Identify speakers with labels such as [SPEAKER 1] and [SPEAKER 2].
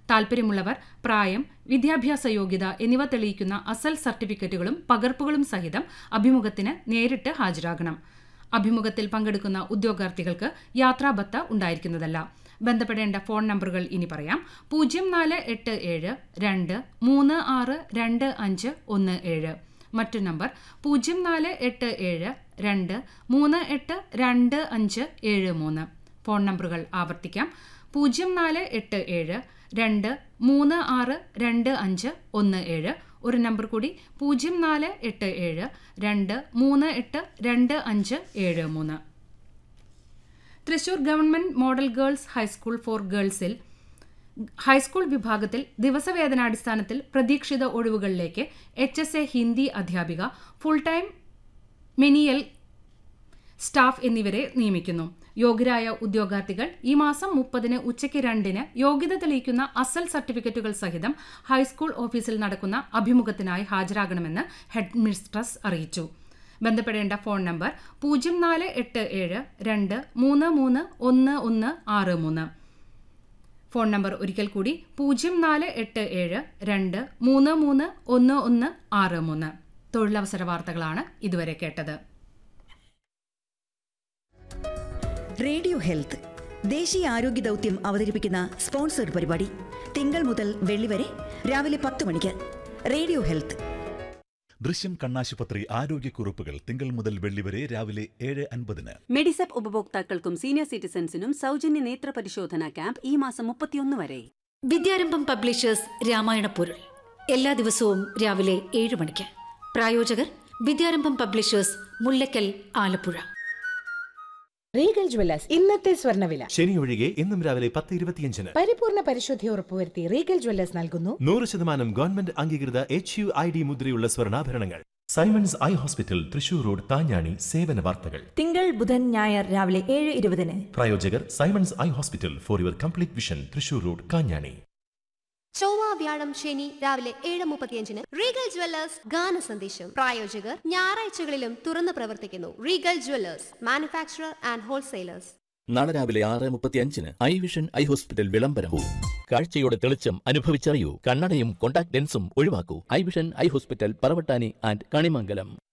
[SPEAKER 1] താൽപ്പര്യമുള്ളവർ പ്രായം വിദ്യാഭ്യാസ യോഗ്യത എന്നിവ തെളിയിക്കുന്ന അസൽ സർട്ടിഫിക്കറ്റുകളും പകർപ്പുകളും സഹിതം അഭിമുഖത്തിന് നേരിട്ട് ഹാജരാകണം അഭിമുഖത്തിൽ പങ്കെടുക്കുന്ന ഉദ്യോഗാർത്ഥികൾക്ക് യാത്രാബത്ത ഉണ്ടായിരിക്കുന്നതല്ല ബന്ധപ്പെടേണ്ട ഫോൺ നമ്പറുകൾ ഇനി പറയാം പൂജ്യം നാല് എട്ട് ഏഴ് രണ്ട് മൂന്ന് ആറ് രണ്ട് അഞ്ച് ഒന്ന് ഏഴ് മറ്റു നമ്പർ പൂജ്യം നാല് എട്ട് ഏഴ് രണ്ട് മൂന്ന് എട്ട് രണ്ട് അഞ്ച് ഏഴ് മൂന്ന് ഫോൺ നമ്പറുകൾ ആവർത്തിക്കാം പൂജ്യം നാല് എട്ട് ഏഴ് രണ്ട് മൂന്ന് ആറ് രണ്ട് അഞ്ച് ഒന്ന് ഏഴ് ഒരു നമ്പർ കൂടി പൂജ്യം നാല് എട്ട് ഏഴ് രണ്ട് മൂന്ന് എട്ട് രണ്ട് അഞ്ച് ഏഴ് മൂന്ന് Thrissur government model girls high school for ഗേൾസിൽ ഹൈസ്കൂൾ വിഭാഗത്തിൽ ദിവസവേതനാടിസ്ഥാനത്തിൽ പ്രതീക്ഷിത ഒഴിവുകളിലേക്ക് എച്ച് എസ് എ ഹിന്ദി അധ്യാപിക ഫുൾ ടൈം മെനിയൽ സ്റ്റാഫ് എന്നിവരെ നിയമിക്കുന്നു യോഗ്യരായ ഉദ്യോഗാർത്ഥികൾ ഈ മാസം മുപ്പതിന് ഉച്ചയ്ക്ക് രണ്ടിന് യോഗ്യത തെളിയിക്കുന്ന അസൽ സർട്ടിഫിക്കറ്റുകൾ സഹിതം ഹൈസ്കൂൾ ഓഫീസിൽ നടക്കുന്ന അഭിമുഖത്തിനായി ഹാജരാകണമെന്ന് ഹെഡ് മിസ്ട്രസ് അറിയിച്ചു ബന്ധപ്പെടേണ്ട ഫോൺ നമ്പർ പൂജ്യം നാല് എട്ട് ഏഴ് രണ്ട് മൂന്ന് മൂന്ന് ഒന്ന് ഒന്ന് ആറ് മൂന്ന് ഫോൺ നമ്പർ ഒരിക്കൽ കൂടി പൂജ്യം നാല് എട്ട് ഏഴ് രണ്ട് മൂന്ന് മൂന്ന് ഒന്ന് ഒന്ന് ആറ് മൂന്ന് തൊഴിലവസര വാർത്തകളാണ് ഇതുവരെ കേട്ടത്
[SPEAKER 2] റേഡിയോ ഹെൽത്ത് ദേശീയ ആരോഗ്യ ദൗത്യം അവതരിപ്പിക്കുന്ന സ്പോൺസർഡ് പരിപാടി തിങ്കൾ മുതൽ വെള്ളി വരെ രാവിലെ പത്ത് മണിക്ക് റേഡിയോ ഹെൽത്ത്
[SPEAKER 3] ദൃശ്യം കണ്ണാശുപത്രി ആരോഗ്യക്കുറിപ്പുകൾ തിങ്കൾ മുതൽ വെള്ളി വരെ രാവിലെ ഏഴ് അൻപതിന്
[SPEAKER 4] മെഡിസെപ്പ് ഉപഭോക്താക്കൾക്കും സീനിയർ സിറ്റിസൺസിനും സൗജന്യ നേത്ര പരിശോധന ക്യാമ്പ് ഈ മാസം മുപ്പത്തിയൊന്ന് വരെ
[SPEAKER 5] വിദ്യാരംഭം പബ്ലിഷേഴ്സ് രാമായണ പൊരുൾ എല്ലാ ദിവസവും രാവിലെ ഏഴ് മണിക്ക് പ്രായോജകർ Vidyarambham publishers Mullakkal Alappuzha
[SPEAKER 6] Regal jewellers ഇന്നത്തെ സ്വർണ്ണവില
[SPEAKER 7] ശനി ഒഴികെ ഇന്നും രാവിലെ പത്ത് ഇരുപത്തിയഞ്ചിന്
[SPEAKER 6] പരിപൂർണ പരിശുദ്ധി ഉറപ്പുവരുത്തി റീഗൽ ജ്വല്ലേഴ്സ് നൽകുന്നു
[SPEAKER 7] നൂറ് ശതമാനം ഗവൺമെന്റ് അംഗീകൃത എച്ച് യു ഐ ഡി മുദ്രയുള്ള സ്വർണ്ണാഭരണങ്ങൾ Simons I hospital Thrissur road താഞ്ഞാണി സേവന വാർത്തകൾ
[SPEAKER 8] തിങ്കൾ ബുധൻ ഞായർ രാവിലെ ഏഴ് ഇരുപതിന്
[SPEAKER 7] പ്രായോജകർ Simons I hospital for your complete vision Thrissur road Kanjani
[SPEAKER 9] ചൊവ്വ വ്യാഴം ശനി രാവിലെ ഏഴ് മുപ്പത്തിയഞ്ചിന് റീഗൽ ജ്വല്ലേഴ്സ് ഗാന സന്ദേശം പ്രായോജകർ ഞായറാഴ്ചകളിലും തുറന്നു പ്രവർത്തിക്കുന്നു Regal jewellers manufacturer and wholesalers
[SPEAKER 10] നാളെ രാവിലെ ആറ് മുപ്പത്തിയഞ്ചിന് ഐ വിഷൻ ഐ ഹോസ്പിറ്റൽ വിളംബരവും കാഴ്ചയുടെ തെളിച്ചം അനുഭവിച്ചറിയൂ കണ്ണടയും കോണ്ടാക്ട് ലെൻസും ഒഴിവാക്കൂ I vision I hospital Paravattani and Kanimangalam